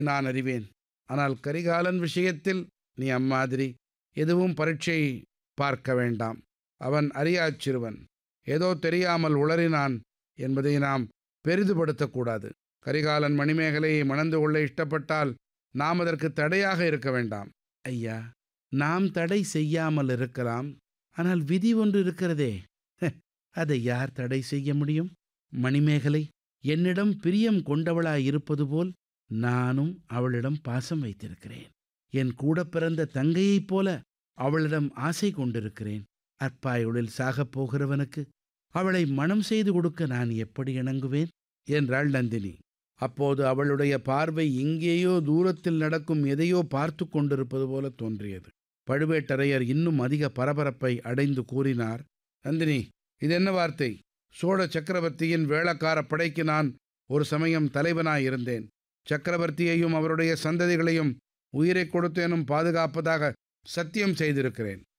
நான் அறிவேன் ஆனால் கரிகாலன் விஷயத்தில் நீ அம்மாதிரி எதுவும் பரீட்சை பார்க்க வேண்டாம் அவன் அறியாச் சிறுவன் ஏதோ தெரியாமல் உளறினான் என்பதை நாம் பெரிதுபடுத்தக்கூடாது கரிகாலன் மணிமேகலையை மணந்து கொள்ள இஷ்டப்பட்டால் நாம் அதற்கு தடையாக இருக்க வேண்டாம் ஐயா நாம் தடை செய்யாமல் இருக்கலாம் ஆனால் விதி ஒன்று இருக்கிறதே அதை யார் தடை செய்ய முடியும் மணிமேகலை என்னிடம் பிரியம் கொண்டவளாய் இருப்பது போல் நானும் அவளிடம் பாசம் வைத்திருக்கிறேன் என் கூட பிறந்த தங்கையைப் போல அவளிடம் ஆசை கொண்டிருக்கிறேன் அற்பாயுளில் சாகப் போகிறவனுக்கு அவளை மனம் செய்து கொடுக்க நான் எப்படி இணங்குவேன் என்றாள் நந்தினி அப்போது அவளுடைய பார்வை எங்கேயோ தூரத்தில் நடக்கும் எதையோ பார்த்து கொண்டிருப்பது போல தோன்றியது பழுவேட்டரையர் இன்னும் அதிக பரபரப்பை அடைந்து கூறினார் நந்தினி இது என்ன வார்த்தை சோழ சக்கரவர்த்தியின் வேளக்கார படைக்கு நான் ஒரு சமயம் தலைவனாயிருந்தேன் சக்கரவர்த்தியையும் அவருடைய சந்ததிகளையும் உயிரை கொடுத்தேனும் பாதுகாப்பதாக சத்தியம் செய்திருக்கிறேன்